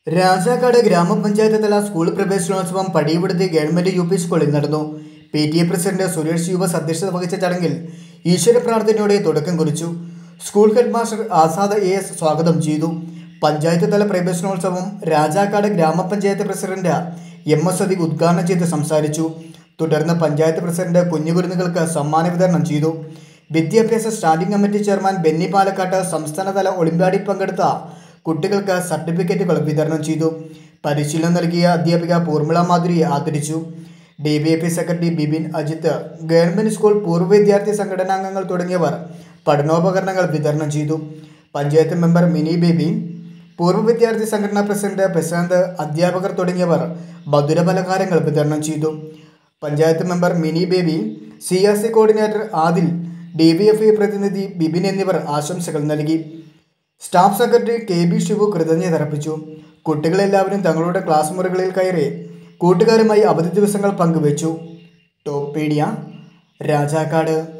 രാജാക്കാട് ഗ്രാമപഞ്ചായത്ത് തല സ്കൂൾ പ്രവേശനോത്സവം പടിയവിടുത്തെ ഗവൺമെന്റ് യു പി സ്കൂളിൽ നടന്നു P T A president Suresh Yuvas അധ്യക്ഷത വഹിച്ച ചടങ്ങിൽ ഈശ്വര പ്രാർത്ഥനയോടെ തുടക്കം കുറിച്ചു school head master Azad A S സ്വാഗതം ചെയ്തു പഞ്ചായത്ത് തല പ്രവേശനോത്സവം രാജാക്കാട് ഗ്രാമപഞ്ചായത്ത് പ്രസിഡന്റ് എം എസ് സദീഖ് ഉദ്ഘാടനം ചെയ്ത് സംസാരിച്ചു തുടർന്ന് പഞ്ചായത്ത് പ്രസിഡന്റ് കുഞ്ഞുകുരുന്നുകൾക്ക് സമ്മാന വിതരണം ചെയ്തു വിദ്യാഭ്യാസ സ്റ്റാൻഡിംഗ് കമ്മിറ്റി ചെയർമാൻ ബെന്നി പാലക്കാട്ട് സംസ്ഥാനതല ഒളിമ്പ്യാഡിൽ പങ്കെടുത്ത കുട്ടികൾക്ക് സർട്ടിഫിക്കറ്റുകൾ വിതരണം ചെയ്തു പരിശീലനം നൽകിയ അധ്യാപിക പൂർമിള മാധുരിയെ ആദരിച്ചു D B A P secretary Bibin Ajith government school പൂർവ്വ വിദ്യാർത്ഥി സംഘടനാംഗങ്ങൾ തുടങ്ങിയവർ പഠനോപകരണങ്ങൾ വിതരണം ചെയ്തു പഞ്ചായത്ത് മെമ്പർ മിനി ബേബി പൂർവ്വ വിദ്യാർത്ഥി സംഘടനാ പ്രസിഡന്റ് പ്രശാന്ത് അധ്യാപകർ തുടങ്ങിയവർ മധുരപലഹാരങ്ങൾ വിതരണം ചെയ്തു panchayat member Mini Baby C R C coordinator Adil D V F I പ്രതിനിധി ബിബിൻ എന്നിവർ ആശംസകൾ നൽകി staff secretary K B Shibu കൃതജ്ഞത അർപ്പിച്ചു കുട്ടികളെല്ലാവരും തങ്ങളുടെ ക്ലാസ് മുറികളിൽ കയറി കൂട്ടുകാരുമായി അവധി ദിവസങ്ങൾ പങ്കുവച്ചു ടോപ്പ് മീഡിയ രാജാക്കാട്